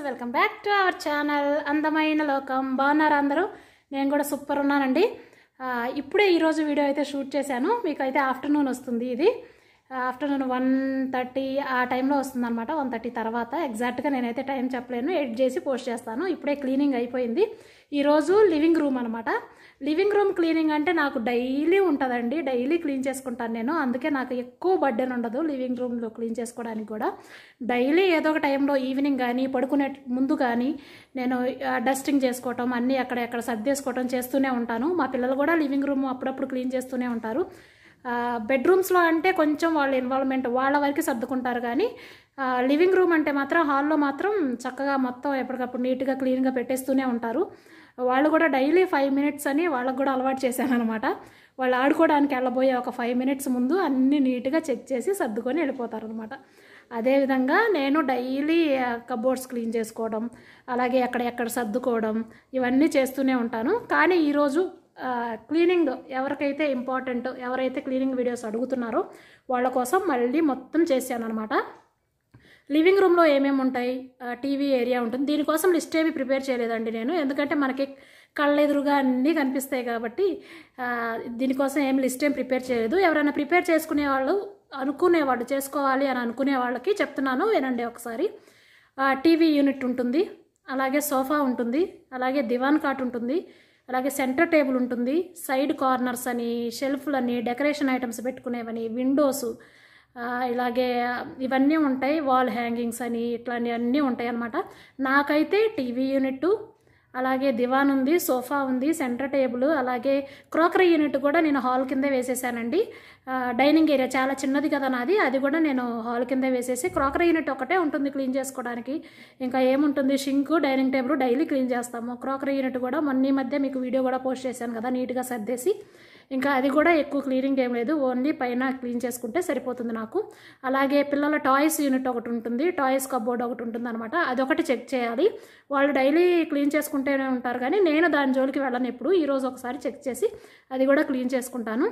welcome back to our channel అందమైన లోకం బాగున్నారా అందరూ నేను కూడా సూపర్ ఉన్నానండి ఆ, ఇప్పుడే ఈరోజు వీడియో అయితే షూట్ చేశాను మీకు అయితే ఆఫ్టర్నూన్ వస్తుంది ఇది ఆఫ్టర్నూన్ వన్ థర్టీ ఆ టైంలో వస్తుంది అనమాట వన్ థర్టీ తర్వాత ఎగ్జాక్ట్గా నేనైతే టైం చెప్పలేను ఎడిట్ చేసి పోస్ట్ చేస్తాను ఇప్పుడే క్లీనింగ్ అయిపోయింది ఈరోజు లివింగ్ రూమ్ అనమాట లివింగ్ రూమ్ క్లీనింగ్ అంటే నాకు డైలీ ఉంటుందండి డైలీ క్లీన్ చేసుకుంటాను నేను అందుకే నాకు ఎక్కువ బర్డెన్ ఉండదు లివింగ్ రూమ్లో క్లీన్ చేసుకోవడానికి కూడా డైలీ ఏదో ఒక టైంలో ఈవినింగ్ కానీ పడుకునే ముందు కానీ నేను డస్టింగ్ చేసుకోవటం అన్నీ అక్కడ ఎక్కడ సర్దేసుకోవటం చేస్తూనే ఉంటాను మా పిల్లలు కూడా లివింగ్ రూమ్ అప్పుడప్పుడు క్లీన్ చేస్తూనే ఉంటారు బెడ్రూమ్స్లో అంటే కొంచెం వాళ్ళ ఇన్వాల్వ్మెంట్ వాళ్ళ వరకు సర్దుకుంటారు కానీ లివింగ్ రూమ్ అంటే మాత్రం హాల్లో మాత్రం చక్కగా మొత్తం ఎప్పటికప్పుడు నీట్గా క్లీన్గా పెట్టేస్తూనే ఉంటారు వాళ్ళు కూడా డైలీ ఫైవ్ మినిట్స్ అని వాళ్ళకు కూడా అలవాటు చేశాను అనమాట వాళ్ళు ఆడుకోవడానికి వెళ్ళబోయే ఒక ఫైవ్ మినిట్స్ ముందు అన్నీ నీట్గా చెక్ చేసి సర్దుకొని వెళ్ళిపోతారు అనమాట అదేవిధంగా నేను డైలీ కబోర్డ్స్ క్లీన్ చేసుకోవడం అలాగే ఎక్కడ ఎక్కడ సర్దుకోవడం ఇవన్నీ చేస్తూనే ఉంటాను కానీ ఈరోజు క్లీనింగ్ ఎవరికైతే ఇంపార్టెంట్ ఎవరైతే క్లీనింగ్ వీడియోస్ అడుగుతున్నారో వాళ్ళ కోసం మళ్ళీ మొత్తం చేశాను అనమాట లివింగ్ రూమ్లో ఏమేమి ఉంటాయి టీవీ ఏరియా ఉంటుంది దీనికోసం లిస్ట్ ఏమి ప్రిపేర్ చేయలేదండి నేను ఎందుకంటే మనకి కళ్ళెదురుగా అన్నీ కనిపిస్తాయి కాబట్టి ఆ, దీనికోసం ఏం లిస్ట్ ఏం ప్రిపేర్ చేయలేదు ఎవరైనా ప్రిపేర్ చేసుకునే వాళ్ళు అనుకునేవాళ్ళు చేసుకోవాలి అని అనుకునే వాళ్ళకి చెప్తున్నాను వినండి ఒకసారి టీవీ యూనిట్ ఉంటుంది అలాగే సోఫా ఉంటుంది అలాగే దివాన్ కాట్ ఉంటుంది అలాగే సెంటర్ టేబుల్ ఉంటుంది సైడ్ కార్నర్స్ అని షెల్ఫ్లని డెకరేషన్ ఐటమ్స్ పెట్టుకునేవని విండోస్ ఇలాగే ఇవన్నీ ఉంటాయి వాల్ హ్యాంగింగ్స్ అని ఇట్లాంటివన్నీ ఉంటాయి అన్నమాట నాకైతే టీవీ యూనిట్ అలాగే దివాన్ ఉంది సోఫా ఉంది సెంటర్ టేబుల్ అలాగే క్రోకరీ యూనిట్ కూడా నేను హాల్ కిందే వేసేసానండి ఆ, డైనింగ్ ఏరియా చాలా చిన్నది కదా నాది అది కూడా నేను హాల్ కిందే వేసేసి క్రోకరీ యూనిట్ ఒకటే ఉంటుంది క్లీన్ చేసుకోవడానికి ఇంకా ఏముంటుంది sink dining table daily clean చేస్తాము క్రోకరీ యూనిట్ కూడా మొన్న ఈ మధ్య మీకు వీడియో కూడా పోస్ట్ చేశాను కదా నీట్గా సర్దేసి ఇంకా అది కూడా ఎక్కువ క్లీనింగ్ ఏం లేదు ఓన్లీ పైన క్లీన్ చేసుకుంటే సరిపోతుంది నాకు అలాగే పిల్లల టాయ్స్ యూనిట్ ఒకటి ఉంటుంది టాయ్స్ కబోర్డ్ ఒకటి ఉంటుంది అనమాట అదొకటి చెక్ చేయాలి వాళ్ళు డైలీ క్లీన్ చేసుకుంటూనే ఉంటారు కానీ నేను దాని జోలికి వెళ్ళను ఎప్పుడు ఈరోజు ఒకసారి చెక్ చేసి అది కూడా క్లీన్ చేసుకుంటాను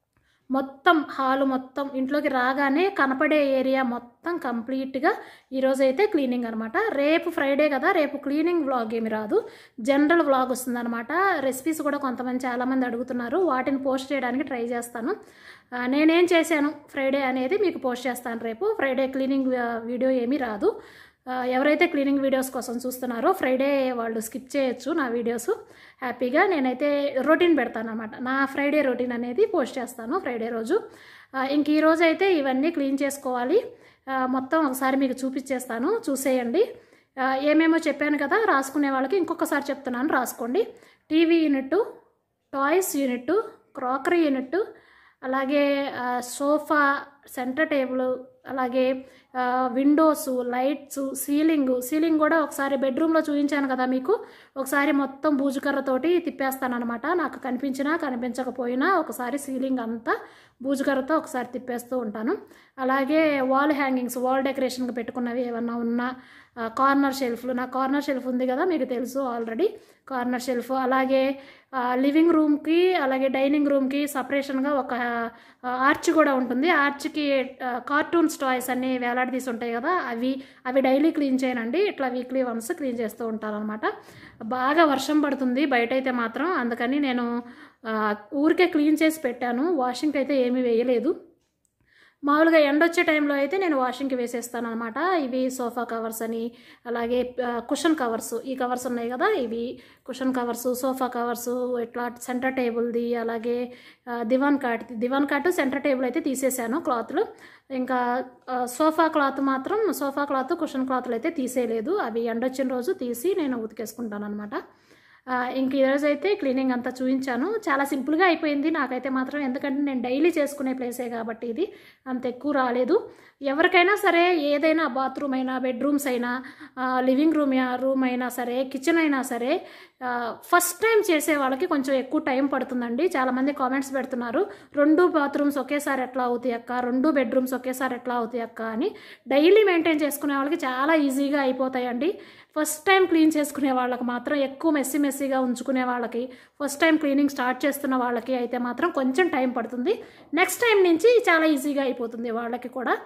మొత్తం హాలు మొత్తం ఇంట్లోకి రాగానే కనపడే ఏరియా మొత్తం కంప్లీట్గా ఈరోజు అయితే క్లీనింగ్ అనమాట రేపు ఫ్రైడే కదా రేపు క్లీనింగ్ వ్లాగ్ ఏమి రాదు జనరల్ వ్లాగ్ వస్తుందన్నమాట రెసిపీస్ కూడా కొంతమంది చాలామంది అడుగుతున్నారు వాటిని పోస్ట్ చేయడానికి ట్రై చేస్తాను ఆ, నేనేం చేశాను ఫ్రైడే అనేది మీకు పోస్ట్ చేస్తాను రేపు ఫ్రైడే క్లీనింగ్ వీడియో ఏమీ రాదు ఆ, ఎవరైతే క్లీనింగ్ వీడియోస్ కోసం చూస్తున్నారో ఫ్రైడే వాళ్ళు స్కిప్ చేయొచ్చు నా వీడియోస్ హ్యాపీగా నేనైతే రొటీన్ పెడతాను అనమాట నా ఫ్రైడే రొటీన్ అనేది పోస్ట్ చేస్తాను ఫ్రైడే రోజు ఆ, ఇంక ఈ రోజు అయితే ఇవన్నీ క్లీన్ చేసుకోవాలి ఆ, మొత్తం ఒకసారి మీకు చూపించేస్తాను చూసేయండి ఆ, ఏమేమో చెప్పాను కదా రాసుకునే వాళ్ళకి ఇంకొకసారి చెప్తున్నాను రాసుకోండి TV unit toys unit crockery unit అలాగే ఆ, సోఫా సెంటర్ టేబుల్ అలాగే ఆ, విండోస్ లైట్స్ సీలింగ్ సీలింగ్ కూడా ఒకసారి బెడ్రూమ్లో చూపించాను కదా మీకు ఒకసారి మొత్తం బూజుకర్రతోటి తిప్పేస్తాను అనమాట నాకు కనిపించినా కనిపించకపోయినా ఒకసారి సీలింగ్ అంతా బూజుకర్రతో ఒకసారి తిప్పేస్తూ ఉంటాను అలాగే వాల్ హ్యాంగింగ్స్ వాల్ డెకరేషన్కి పెట్టుకున్నవి ఏమన్నా ఉన్నా ఆ, కార్నర్ షెల్ఫ్లు నా కార్నర్ షెల్ఫ్ ఉంది కదా మీకు తెలుసు ఆల్రెడీ కార్నర్ షెల్ఫ్ అలాగే ఆ, లివింగ్ రూమ్కి అలాగే డైనింగ్ రూమ్కి సపరేషన్గా ఒక ఆ, ఆర్చ్ కూడా ఉంటుంది ఆర్చ్కి ఆ, కార్టూన్స్ టాయ్స్ అన్నీ వేలాడదీసి ఉంటాయి కదా అవి అవి డైలీ క్లీన్ చేయనండి ఇట్లా వీక్లీ వన్స్ క్లీన్ చేస్తూ ఉంటాను అనమాట బాగా వర్షం పడుతుంది బయట అయితే మాత్రం అందుకని నేను ఆ, ఊరికే క్లీన్ చేసి పెట్టాను వాషింగ్కి అయితే ఏమీ వేయలేదు మామూలుగా ఎండ వచ్చే టైంలో అయితే నేను వాషింగ్కి వేసేస్తాను అనమాట ఇవి సోఫా కవర్స్ అని అలాగే కుషన్ కవర్స్ ఈ కవర్స్ ఉన్నాయి కదా ఇవి కుషన్ కవర్స్ సోఫా కవర్స్ ఇట్లా సెంటర్ టేబుల్ది అలాగే ఆ, దివాన్ కాట్ దివాన్ కాట్ సెంటర్ టేబుల్ అయితే తీసేసాను క్లాత్లు ఇంకా ఆ, సోఫా క్లాత్ మాత్రం సోఫా క్లాత్ కుషన్ క్లాత్లు అయితే తీసేయలేదు అవి ఎండొచ్చిన రోజు తీసి నేను ఉతికేసుకుంటాను అనమాట ఆ, ఇంక ఈరోజు అయితే క్లీనింగ్ అంతా చూపించాను చాలా సింపుల్గా అయిపోయింది నాకైతే మాత్రం ఎందుకంటే నేను డైలీ చేసుకునే ప్లేసే కాబట్టి ఇది అంత ఎక్కువ రాలేదు ఎవరికైనా సరే ఏదైనా బాత్రూమ్ అయినా బెడ్రూమ్స్ అయినా ఆ, లివింగ్ రూమ్ యా- రూమ్ అయినా సరే కిచెన్ అయినా సరే ఆ, ఫస్ట్ టైం చేసే వాళ్ళకి కొంచెం ఎక్కువ టైం పడుతుందండి చాలామంది కామెంట్స్ పెడుతున్నారు రెండు బాత్రూమ్స్ ఒకేసారి ఎట్లా అవుతాయి అక్క రెండు బెడ్రూమ్స్ ఒకేసారి ఎట్లా అవుతాయి అక్క అని డైలీ మెయింటైన్ చేసుకునే వాళ్ళకి చాలా ఈజీగా అయిపోతాయండి ఫస్ట్ టైం క్లీన్ చేసుకునే వాళ్ళకి మాత్రం ఎక్కువ మెస్సీ మెస్సీగా ఉంచుకునే వాళ్ళకి ఫస్ట్ టైం క్లీనింగ్ స్టార్ట్ చేస్తున్న వాళ్ళకి అయితే మాత్రం కొంచెం టైం పడుతుంది నెక్స్ట్ టైం నుంచి చాలా ఈజీగా అయిపోతుంది వాళ్ళకి కూడా ఆ,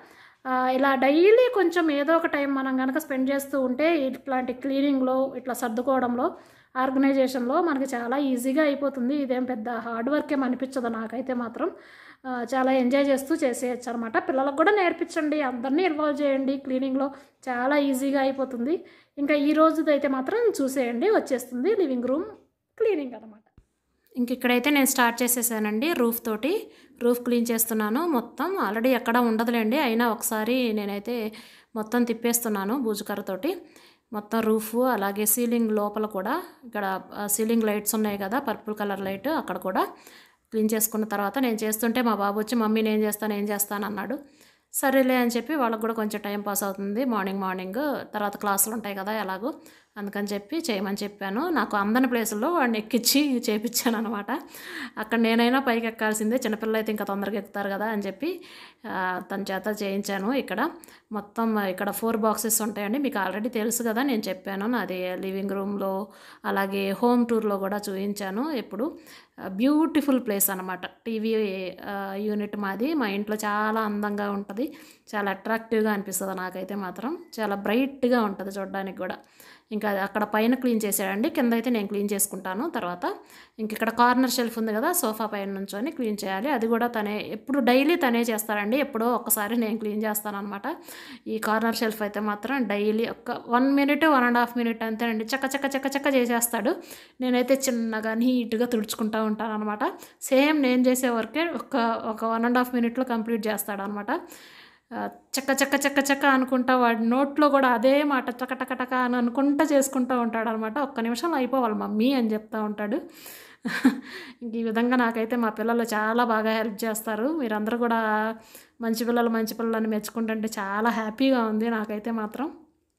ఆ, ఇలా డైలీ కొంచెం ఏదో ఒక టైం మనం కనుక స్పెండ్ చేస్తూ ఉంటే ఇట్లాంటి క్లీనింగ్లో ఇట్లా సర్దుకోవడంలో ఆర్గనైజేషన్లో మనకి చాలా ఈజీగా అయిపోతుంది ఇదేం పెద్ద హార్డ్ వర్క్ ఏం అనిపించదు నాకైతే మాత్రం ఆ, చాలా ఎంజాయ్ చేస్తూ చేసేయచ్చు అనమాట పిల్లలకు కూడా నేర్పించండి అందరినీ ఇన్వాల్వ్ చేయండి క్లీనింగ్లో చాలా ఈజీగా అయిపోతుంది ఇంకా ఈ రోజుది అయితే మాత్రం చూసేయండి వచ్చేస్తుంది లివింగ్ రూమ్ క్లీనింగ్ అనమాట ఇంక ఇక్కడైతే నేను స్టార్ట్ చేసేసానండి రూఫ్ తోటి రూఫ్ క్లీన్ చేస్తున్నాను మొత్తం ఆల్రెడీ ఎక్కడ ఉండదులేండి అయినా ఒకసారి నేనైతే మొత్తం తిప్పేస్తున్నాను బూజుకర్రతోటి మొత్తం రూఫ్ అలాగే సీలింగ్ లోపల కూడా ఇక్కడ ఆ, సీలింగ్ లైట్స్ ఉన్నాయి కదా పర్పుల్ కలర్ లైట్ అక్కడ కూడా క్లీన్ చేసుకున్న తర్వాత నేను చేస్తుంటే మా బాబు వచ్చి మమ్మీ నేను చేస్తాను ఏం చేస్తాను అన్నాడు సరేలే అని చెప్పి వాళ్ళకి కూడా కొంచెం టైం పాస్ అవుతుంది మార్నింగ్ మార్నింగ్ తర్వాత క్లాసులు ఉంటాయి కదా ఎలాగో అందుకని చెప్పి చేయమని చెప్పాను నాకు అందని ప్లేసుల్లో వాడిని ఎక్కించి చేపించాను అనమాట అక్కడ నేనైనా పైకి ఎక్కాల్సిందే చిన్నపిల్లలు అయితే ఇంకా తొందరగా ఎక్కుతారు కదా అని చెప్పి ఆ, తన చేత చేయించాను ఇక్కడ మొత్తం ఇక్కడ ఫోర్ బాక్సెస్ ఉంటాయండి మీకు ఆల్రెడీ తెలుసు కదా నేను చెప్పాను నాది లివింగ్ రూమ్లో అలాగే హోమ్ టూర్లో కూడా చూపించాను ఎప్పుడు బ్యూటిఫుల్ ప్లేస్ అనమాట టీవీ యూనిట్ మాది మా ఇంట్లో చాలా అందంగా ఉంటుంది చాలా అట్రాక్టివ్గా అనిపిస్తుంది నాకైతే మాత్రం చాలా బ్రైట్గా ఉంటుంది చూడడానికి కూడా ఇంకా అది అక్కడ పైన క్లీన్ చేసాడండి కింద అయితే నేను క్లీన్ చేసుకుంటాను తర్వాత ఇంక ఇక్కడ కార్నర్ షెల్ఫ్ ఉంది కదా సోఫా పైన నుంచొని క్లీన్ చేయాలి అది కూడా తనే ఎప్పుడు డైలీ తనే చేస్తాడండి ఎప్పుడో ఒక్కసారి నేను క్లీన్ చేస్తాను అనమాట ఈ కార్నర్ షెల్ఫ్ అయితే మాత్రం డైలీ ఒక one minute one and half minute అంతేనండి చక్క చక్క చక్క చక్క చేసేస్తాడు నేనైతే చిన్నగా నీట్గా తుడుచుకుంటూ ఉంటాను అనమాట సేమ్ నేను చేసే వర్కే ఒక ఒక వన్ అండ్ హాఫ్ మినిట్లో కంప్లీట్ చేస్తాడు అనమాట ఆ, చక్క చక్క చక్క చక్క అనుకుంటా వాడి నోట్లో కూడా అదే మాట చక్క టక టక అని అనుకుంటా చేసుకుంటూ ఉంటాడు అనమాట ఒక్క నిమిషంలో అయిపోవాలి మమ్మీ అని చెప్తా ఉంటాడు ఇంక ఈ విధంగా నాకైతే మా పిల్లలు చాలా బాగా హెల్ప్ చేస్తారు మీరందరూ కూడా మంచి పిల్లలు మంచి పిల్లలని మెచ్చుకుంటుంటే చాలా హ్యాపీగా ఉంది నాకైతే మాత్రం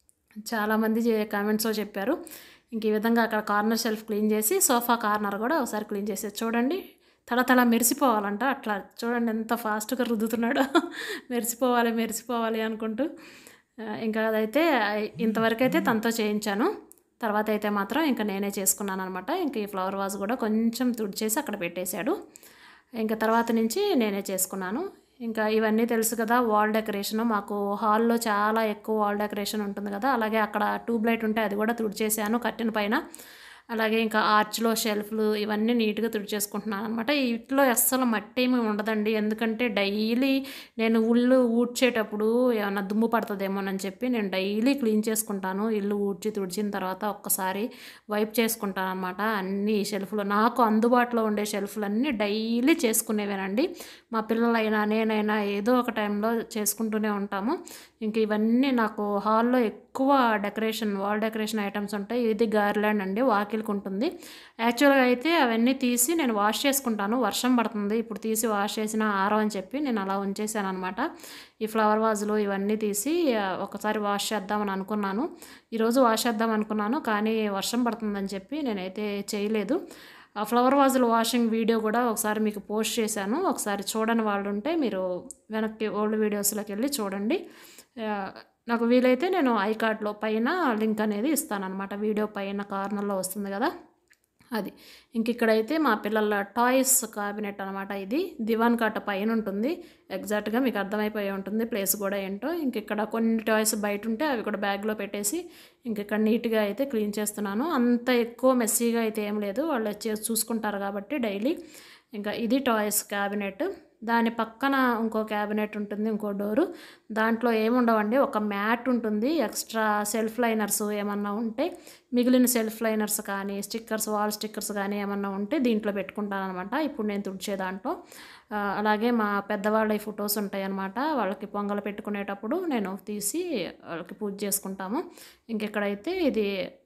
చాలామంది కామెంట్స్లో చెప్పారు ఇంక ఈ విధంగా అక్కడ కార్నర్ షెల్ఫ్ క్లీన్ చేసి సోఫా కార్నర్ కూడా ఒకసారి క్లీన్ చేసి చూడండి తల తల మెరిసిపోవాలంట అట్లా చూడండి ఎంత ఫాస్ట్గా రుద్దుతున్నాడో మెరిసిపోవాలి మెరిసిపోవాలి అనుకుంటూ ఆ, ఇంకా అదైతే ఇంతవరకు అయితే తనతో చేయించాను తర్వాత అయితే మాత్రం ఇంకా నేనే చేసుకున్నాను అనమాట ఇంక ఈ ఫ్లవర్ వాజ్ కూడా కొంచెం తుడిచేసి అక్కడ పెట్టేశాడు ఇంకా తర్వాత నుంచి నేనే చేసుకున్నాను ఇంకా ఇవన్నీ తెలుసు కదా వాల్ డెకరేషన్ మాకు హాల్లో చాలా ఎక్కువ వాల్ డెకరేషన్ ఉంటుంది కదా అలాగే అక్కడ ట్యూబ్ లైట్ ఉంటే అది కూడా తుడిచేసాను కట్టిన పైన అలాగే ఇంకా ఆర్చ్లో షెల్ఫ్లు ఇవన్నీ నీట్గా తుడిచేసుకుంటున్నాను అనమాట వీటిలో అస్సలు మట్టి ఏమి ఉండదండి ఎందుకంటే డైలీ నేను ఉళ్ళు ఊడ్చేటప్పుడు ఏమన్నా దుమ్ము పడుతుందేమోనని చెప్పి నేను డైలీ క్లీన్ చేసుకుంటాను ఇల్లు ఊడ్చి తుడిచిన తర్వాత ఒక్కసారి వైప్ చేసుకుంటాను అనమాట అన్ని షెల్ఫ్లు నాకు అందుబాటులో ఉండే షెల్ఫ్లన్నీ డైలీ చేసుకునేవేనండి మా పిల్లలైనా నేనైనా ఏదో ఒక టైంలో చేసుకుంటూనే ఉంటాము ఇంక ఇవన్నీ నాకు హాల్లో ఎక్కువ డెకరేషన్ వాల్ డెకరేషన్ ఐటమ్స్ ఉంటాయి ఇది గార్లాండ్ అండి వాకిలికి ఉంటుంది యాక్చువల్గా అయితే అవన్నీ తీసి నేను వాష్ చేసుకుంటాను వర్షం పడుతుంది ఇప్పుడు తీసి వాష్ చేసిన ఆరో అని చెప్పి నేను అలా ఉంచేసాను అనమాట ఈ ఫ్లవర్ వాజులు ఇవన్నీ తీసి ఆ, ఒకసారి వాష్ చేద్దామని అనుకున్నాను ఈరోజు వాష్ చేద్దాం అనుకున్నాను కానీ వర్షం పడుతుందని చెప్పి నేనైతే చేయలేదు ఆ ఫ్లవర్ వాజుల వాషింగ్ వీడియో కూడా ఒకసారి మీకు పోస్ట్ చేశాను ఒకసారి చూడని వాళ్ళు ఉంటే మీరు వెనక్కి ఓల్డ్ వీడియోస్లోకి వెళ్ళి చూడండి ఆ, నాకు వీలైతే నేను ఐ కార్డ్లో పైన లింక్ అనేది ఇస్తానన్నమాట వీడియో పైన కార్నర్లో వస్తుంది కదా అది ఇంక ఇక్కడైతే మా పిల్లల టాయ్స్ క్యాబినెట్ అనమాట ఇది దివాన్ కాట పైన ఉంటుంది ఎగ్జాక్ట్గా మీకు అర్థమైపోయి ఉంటుంది ప్లేస్ కూడా ఏంటో ఇంక ఇక్కడ కొన్ని టాయ్స్ బయట ఉంటే అవి కూడా బ్యాగ్లో పెట్టేసి ఇంక ఇక్కడ నీట్గా అయితే క్లీన్ చేస్తున్నాను అంత ఎక్కువ మెస్సీగా అయితే ఏం లేదు వాళ్ళు వచ్చి చూసుకుంటారు కాబట్టి డైలీ ఇంకా ఇది టాయ్స్ క్యాబినెట్ దాని పక్కన ఇంకో క్యాబినెట్ ఉంటుంది ఇంకో డోరు దాంట్లో ఏముండవండి ఒక మ్యాట్ ఉంటుంది ఎక్స్ట్రా సెల్ఫ్ లైనర్స్ ఏమన్నా ఉంటే మిగిలిన సెల్ఫ్ లైనర్స్ కానీ స్టిక్కర్స్ వాల్ స్టిక్కర్స్ కానీ ఏమన్నా ఉంటే దీంట్లో పెట్టుకుంటాను అనమాట ఇప్పుడు నేను తుడిచే దాంట్లో ఆ, అలాగే మా పెద్దవాళ్ళ ఫొటోస్ ఉంటాయి అనమాట వాళ్ళకి పొంగలు పెట్టుకునేటప్పుడు నేను తీసి వాళ్ళకి పూజ చేసుకుంటాము ఇంకెక్కడైతే ఇది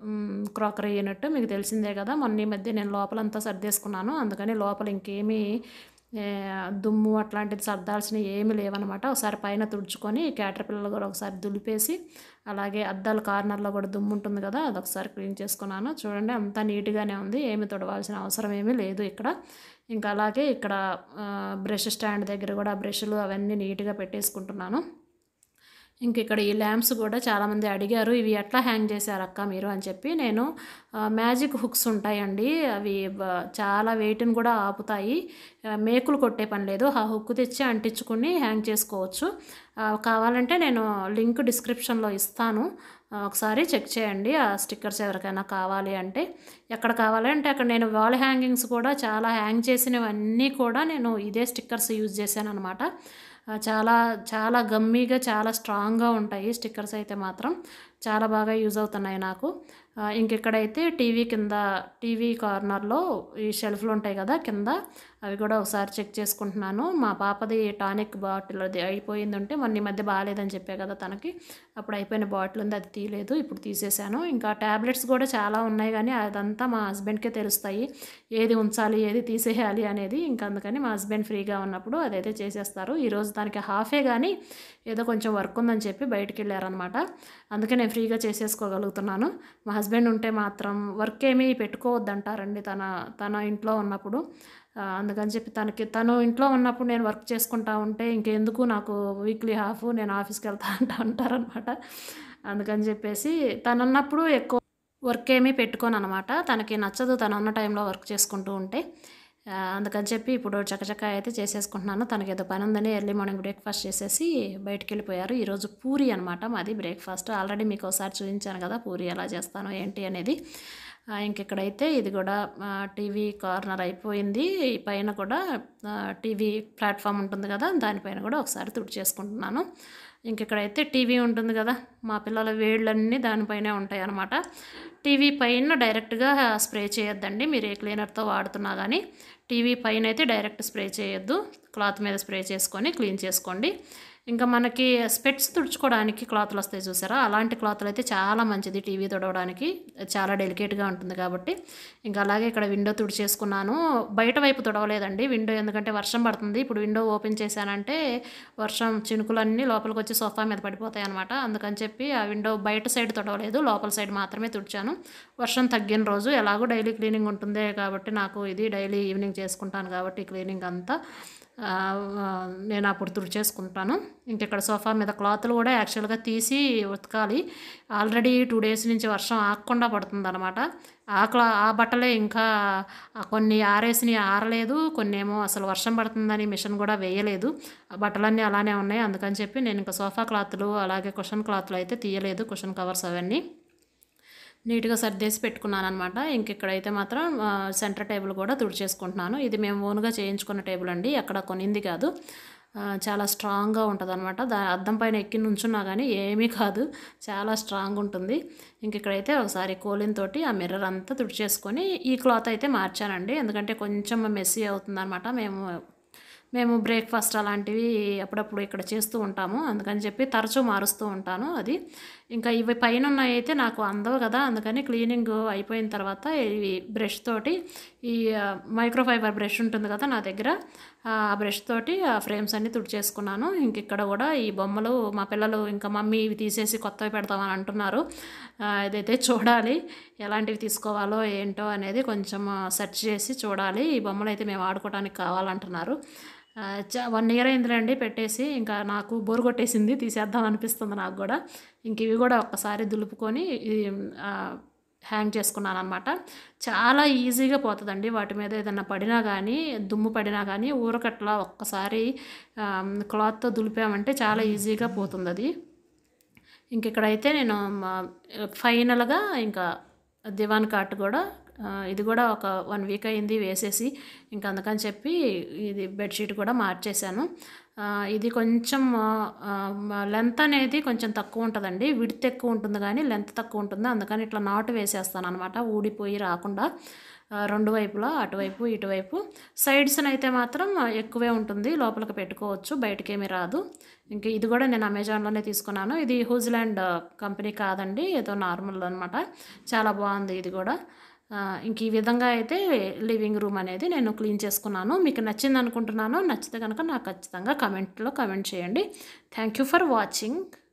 క్రాకరీ యూనిట్ మీకు తెలిసిందే కదా మొన్న ఈ మధ్య నేను లోపలంతా సర్దేసుకున్నాను అందుకని లోపల ఇంకేమీ ఏ, దుమ్ము అట్లాంటిది సర్దాల్సినవి ఏమీ లేవన్నమాట ఒకసారి పైన తుడుచుకొని క్యాటర్ పిల్లలు కూడా ఒకసారి దులిపేసి అలాగే అద్దాల కార్నర్లో కూడా దుమ్ము ఉంటుంది కదా అది ఒకసారి క్లీన్ చేసుకున్నాను చూడండి అంతా నీట్గానే ఉంది ఏమి తొడవాల్సిన అవసరం ఏమీ లేదు ఇక్కడ ఇంకా అలాగే ఇక్కడ బ్రష్ స్టాండ్ దగ్గర కూడా బ్రష్లు అవన్నీ నీట్గా పెట్టేసుకుంటున్నాను ఇంక ఇక్కడ ఈ ల్యాంప్స్ కూడా చాలామంది అడిగారు ఇవి ఎట్లా హ్యాంగ్ చేశారు అక్క మీరు అని చెప్పి నేను ఆ, మ్యాజిక్ హుక్స్ ఉంటాయండి అవి బ- చాలా వెయిట్ని కూడా ఆపుతాయి ఆ, మేకులు కొట్టే పని లేదు ఆ హుక్ తెచ్చి అంటించుకుని హ్యాంగ్ చేసుకోవచ్చు ఆ, కావాలంటే నేను లింక్ డిస్క్రిప్షన్లో ఇస్తాను ఆ, ఒకసారి చెక్ చేయండి ఆ స్టిక్కర్స్ ఎవరికైనా కావాలి అంటే ఎక్కడ కావాలి అంటే అక్కడ నేను వాల్ హ్యాంగింగ్స్ కూడా చాలా హ్యాంగ్ చేసినవన్నీ కూడా నేను ఇదే స్టిక్కర్స్ యూజ్ చేశాను అనమాట ఆ, చాలా చాలా గమ్మీగా చాలా స్ట్రాంగ్గా ఉంటాయి స్టిక్కర్స్ అయితే మాత్రం చాలా బాగా యూజ్ అవుతున్నాయి నాకు ఆ, ఇంకెక్కడైతే టీవీ కింద టీవీ కార్నర్లో ఈ షెల్ఫ్లు ఉంటాయి కదా కింద అవి కూడా ఒకసారి చెక్ చేసుకుంటున్నాను మా పాపది టానిక్ బాటిల్ అది అయిపోయింది ఉంటే మొన్న ఈ మధ్య బాగాలేదని చెప్పే కదా తనకి అప్పుడు అయిపోయిన బాటిల్ ఉంది అది తీయలేదు ఇప్పుడు తీసేశాను ఇంకా ట్యాబ్లెట్స్ కూడా చాలా ఉన్నాయి కానీ అదంతా మా హస్బెండ్కే తెలుస్తాయి ఏది ఉంచాలి ఏది తీసేయాలి అనేది ఇంకా అందుకని మా హస్బెండ్ ఫ్రీగా ఉన్నప్పుడు అదైతే చేసేస్తారు ఈరోజు దానికి హాఫే కానీ ఏదో కొంచెం వర్క్ ఉందని చెప్పి బయటికి వెళ్ళారనమాట అందుకే నేను ఫ్రీగా చేసేసుకోగలుగుతున్నాను మా హస్బెండ్ ఉంటే మాత్రం వర్క్ ఏమీ పెట్టుకోవద్దంటారండి తన తన ఇంట్లో ఉన్నప్పుడు ఆ, అందుకని చెప్పి తనకి తను ఇంట్లో ఉన్నప్పుడు నేను వర్క్ చేసుకుంటా ఉంటే ఇంకెందుకు నాకు వీక్లీ హాఫ్ నేను ఆఫీస్కి వెళ్తా అంటా అంటారనమాట అందుకని చెప్పేసి తను ఉన్నప్పుడు ఎక్కువ వర్క్ ఏమీ పెట్టుకోను అనమాట తనకి నచ్చదు తను ఉన్న టైంలో వర్క్ చేసుకుంటూ ఉంటే ఆ, అందుకని చెప్పి ఇప్పుడు చకచక అయితే చేసేసుకుంటున్నాను తనకి ఏదో పని ఉందని ఎర్లీ మార్నింగ్ బ్రేక్ఫాస్ట్ చేసేసి బయటికి వెళ్ళిపోయారు ఈరోజు పూరి అనమాట మాది బ్రేక్ఫాస్ట్ ఆల్రెడీ మీకు ఒకసారి చూపించాను కదా పూరి ఎలా చేస్తాను ఏంటి అనేది ఆ, ఇంకెక్కడైతే ఇది కూడా ఆ, టీవీ కార్నర్ అయిపోయింది ఈ పైన కూడా ఆ, టీవీ ప్లాట్ఫామ్ ఉంటుంది కదా దానిపైన కూడా ఒకసారి తుడి చేసుకుంటున్నాను ఇంకెక్కడైతే టీవీ ఉంటుంది కదా మా పిల్లల వేళ్ళన్నీ దానిపైనే ఉంటాయి అన్నమాట టీవీ పైన డైరెక్ట్గా స్ప్రే చేయొద్దండి మీరు ఏ క్లీనర్తో వాడుతున్నా కానీ టీవీ పైన అయితే డైరెక్ట్ స్ప్రే చేయొద్దు క్లాత్ మీద స్ప్రే చేసుకొని క్లీన్ చేసుకోండి ఇంకా మనకి స్పెట్స్ తుడుచుకోవడానికి క్లాత్లు వస్తాయి చూసారా అలాంటి క్లాత్లు అయితే చాలా మంచిది టీవీ తుడవడానికి చాలా డెలికేట్గా ఉంటుంది కాబట్టి ఇంకా అలాగే ఇక్కడ విండో తుడిచేసుకున్నాను బయట వైపు తుడవలేదండి విండో ఎందుకంటే వర్షం పడుతుంది ఇప్పుడు విండో ఓపెన్ చేశానంటే వర్షం చినుకులన్నీ లోపలికి వచ్చి సోఫా మీద పడిపోతాయి అనమాట అందుకని చెప్పి ఆ విండో బయట సైడ్ తుడవలేదు లోపల సైడ్ మాత్రమే తుడిచాను వర్షం తగ్గిన రోజు ఎలాగో డైలీ క్లీనింగ్ ఉంటుంది కాబట్టి నాకు ఇది డైలీ ఈవినింగ్ చేసుకుంటాను కాబట్టి క్లీనింగ్ అంతా ఆ, ఆ, నేను అప్పుడు తుడిచేసుకుంటాను ఇంకెక్కడ సోఫా మీద క్లాతులు కూడా యాక్చువల్గా తీసి ఉతకాలి ఆల్రెడీ టూ డేస్ నుంచి వర్షం ఆగకుండా పడుతుంది అనమాట ఆ క్లా ఆ బట్టలే ఇంకా ఆ కొన్ని ఆరేసినవి ఆరలేదు కొన్ని ఏమో అసలు వర్షం పడుతుందని మిషన్ కూడా వేయలేదు ఆ బట్టలన్నీ అలానే ఉన్నాయి అందుకని చెప్పి నేను ఇంకా సోఫా క్లాతులు అలాగే కుషన్ క్లాతులు అయితే తీయలేదు కుషన్ కవర్స్ అవన్నీ నీట్గా సర్దేసి పెట్టుకున్నాను అనమాట ఇంకెక్కడైతే మాత్రం ఆ, సెంటర్ టేబుల్ కూడా తుడిచేసుకుంటున్నాను ఇది మేము ఓన్గా చేయించుకున్న టేబుల్ అండి ఎక్కడ కొనింది కాదు ఆ, చాలా స్ట్రాంగ్గా ఉంటుంది అనమాట దా అద్దం పైన ఎక్కి నుంచున్నా కానీ ఏమీ కాదు చాలా స్ట్రాంగ్ ఉంటుంది ఇంక ఇక్కడైతే ఒకసారి కోలిన్ తోటి ఆ మిర్రర్ అంతా తుడిచేసుకొని ఈ క్లాత్ అయితే మార్చానండి ఎందుకంటే కొంచెం మెస్సీ అవుతుందన్నమాట మేము మేము బ్రేక్ఫాస్ట్ అలాంటివి అప్పుడప్పుడు ఇక్కడ చేస్తూ ఉంటాము అందుకని చెప్పి తరచూ మారుస్తూ ఉంటాను అది ఇంకా ఇవి పైన ఉన్నాయి అయితే నాకు అందవు కదా అందుకని క్లీనింగ్ అయిపోయిన తర్వాత ఇవి బ్రష్ తోటి ఈ మైక్రోఫైబర్ బ్రష్ ఉంటుంది కదా నా దగ్గర ఆ బ్రష్ తోటి ఆ ఫ్రేమ్స్ అన్ని తుడిచేసుకున్నాను ఇంక ఇక్కడ కూడా ఈ బొమ్మలు మా పిల్లలు ఇంకా మమ్మీ ఇవి తీసేసి కొత్తవి పెడతామని అంటున్నారు ఆ, ఇదైతే చూడాలి ఎలాంటివి తీసుకోవాలో ఏంటో అనేది కొంచెం సెర్చ్ చేసి చూడాలి ఈ బొమ్మలు అయితే మేము ఆడుకోవడానికి కావాలంటున్నారు ఆ, చ వన్ ఇయర్ అయిందిలేండి పెట్టేసి ఇంకా నాకు బోరు కొట్టేసింది తీసేద్దాం అనిపిస్తుంది నాకు కూడా ఇంక ఇవి కూడా ఒక్కసారి దులుపుకొని ఈ, ఆ, హ్యాంగ్ చేసుకున్నాను అనమాట చాలా ఈజీగా పోతుందండి వాటి మీద ఏదైనా పడినా కానీ దుమ్ము పడినా కానీ ఊరకట్లా ఒక్కసారి ఆ, క్లాత్తో దులిపామంటే చాలా ఈజీగా పోతుంది అది ఇంక ఇక్కడైతే నేను మా- ఫైనల్గా ఇంకా దివాన్ కాట్ కూడా ఆ, ఇది కూడా ఒక వన్ వీక్ అయింది వేసేసి ఇంకా అందుకని చెప్పి ఇది బెడ్షీట్ కూడా మార్చేశాను ఆ, ఇది కొంచెం లెంత్ అనేది కొంచెం తక్కువ ఉంటుందండి విడ్త్ ఎక్కువ ఉంటుంది కానీ లెంత్ తక్కువ ఉంటుంది అందుకని ఇట్లా నాటు వేసేస్తాను అనమాట ఊడిపోయి రాకుండా ఆ, రెండు వైపులా అటువైపు ఇటువైపు సైడ్స్ని అయితే మాత్రం ఎక్కువే ఉంటుంది లోపలికి పెట్టుకోవచ్చు బయటకేమీ రాదు ఇంకా ఇది కూడా నేను అమెజాన్లోనే తీసుకున్నాను ఇది హూజ్లాండ్ కంపెనీ కాదండి ఏదో నార్మల్ అనమాట చాలా బాగుంది ఇది కూడా ఆ, ఇంక ఈ విధంగా అయితే లివింగ్ రూమ్ అనేది నేను క్లీన్ చేసుకున్నాను మీకు నచ్చింది అనుకుంటున్నాను నచ్చితే కనుక నాకు ఖచ్చితంగా కమెంట్లో కమెంట్ చేయండి థ్యాంక్ యూ ఫర్ వాచింగ్